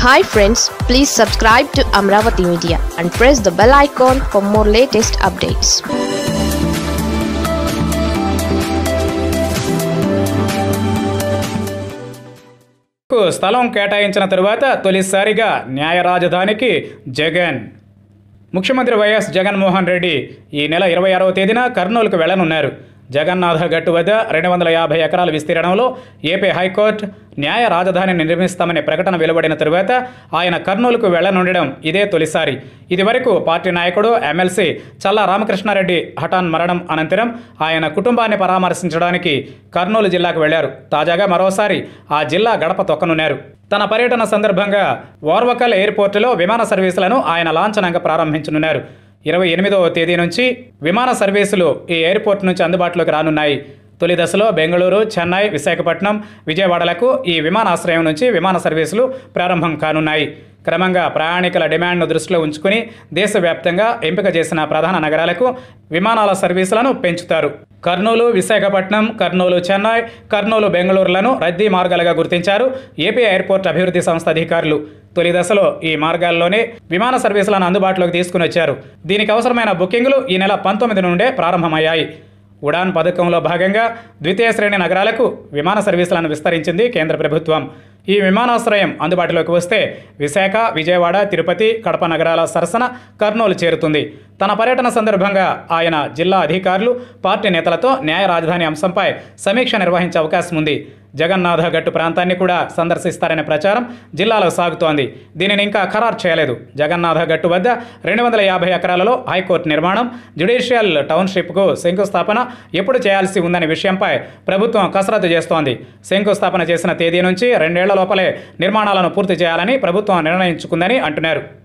hi friends please subscribe to Amaravati media and press the bell icon for more latest updates కు స్థలం కేటాయించిన తరువాత తొలిసారిగా న్యాయ రాజధానికి జగన్ ముఖ్యమంత్రి వైఎస్ జగన్మోహన్ రెడ్డి ఈ నెల ఇరవై ఆరవ తేదీన కర్నూలుకు వెళ్లనున్నారు జగన్నాథ గట్టు వద్ద రెండు వందల యాభై ఎకరాల విస్తీర్ణంలో ఏపీ హైకోర్టు న్యాయ రాజధాని నిర్మిస్తామనే ప్రకటన వెలువడిన తరువాత ఆయన కర్నూలుకు వెళ్లనుండడం ఇదే తొలిసారి ఇదివరకు పార్టీ నాయకుడు ఎమ్మెల్సీ చల్లా రామకృష్ణారెడ్డి హఠాన్ మరణం అనంతరం ఆయన కుటుంబాన్ని పరామర్శించడానికి కర్నూలు జిల్లాకు వెళ్లారు తాజాగా మరోసారి ఆ జిల్లా గడప తొక్కనున్నారు తన పర్యటన సందర్భంగా ఓర్వకల్ ఎయిర్పోర్టులో విమాన సర్వీసులను ఆయన లాంఛనంగా ప్రారంభించనున్నారు ఇరవై ఎనిమిదవ తేదీ నుంచి విమాన సర్వీసులు ఈ ఎయిర్పోర్ట్ నుంచి అందుబాటులోకి రానున్నాయి తొలి దశలో బెంగళూరు చెన్నై విశాఖపట్నం విజయవాడలకు ఈ విమానాశ్రయం నుంచి విమాన సర్వీసులు ప్రారంభం కానున్నాయి క్రమంగా ప్రయాణికుల డిమాండ్ను దృష్టిలో ఉంచుకుని దేశవ్యాప్తంగా ఎంపిక చేసిన ప్రధాన నగరాలకు విమానాల సర్వీసులను పెంచుతారు కర్నూలు విశాఖపట్నం కర్నూలు చెన్నై కర్నూలు బెంగళూరులను రద్దీ మార్గాలుగా గుర్తించారు ఏపీ ఎయిర్పోర్ట్ అభివృద్ధి సంస్థ అధికారులు తొలి దశలో ఈ మార్గాల్లోనే విమాన సర్వీసులను అందుబాటులోకి తీసుకుని వచ్చారు దీనికి అవసరమైన బుకింగ్లు ఈ నెల పంతొమ్మిది నుండే ప్రారంభమయ్యాయి ఉడాన్ పథకంలో భాగంగా ద్వితీయ శ్రేణి నగరాలకు విమాన సర్వీసులను విస్తరించింది కేంద్ర ప్రభుత్వం ఈ విమానాశ్రయం అందుబాటులోకి వస్తే విశాఖ విజయవాడ తిరుపతి కడప నగరాల సరసన కర్నూలు చేరుతుంది తన పర్యటన సందర్భంగా ఆయన జిల్లా అధికారులు పార్టీ నేతలతో న్యాయ రాజధాని అంశంపై సమీక్ష నిర్వహించే అవకాశం ఉంది జగన్నాథ గట్టు ప్రాంతాన్ని కూడా సందర్శిస్తారనే ప్రచారం జిల్లాలో సాగుతోంది దీనిని ఇంకా ఖరారు చేయలేదు జగన్నాథ గట్టు వద్ద రెండు వందల యాభై ఎకరాలలో హైకోర్టు నిర్మాణం జ్యుడిషియల్ టౌన్షిప్కు శంకుస్థాపన ఎప్పుడు చేయాల్సి ఉందనే విషయంపై ప్రభుత్వం కసరత్తు చేస్తోంది శంకుస్థాపన చేసిన తేదీ నుంచి రెండేళ్ల లోపలే నిర్మాణాలను పూర్తి చేయాలని ప్రభుత్వం నిర్ణయించుకుందని అంటున్నారు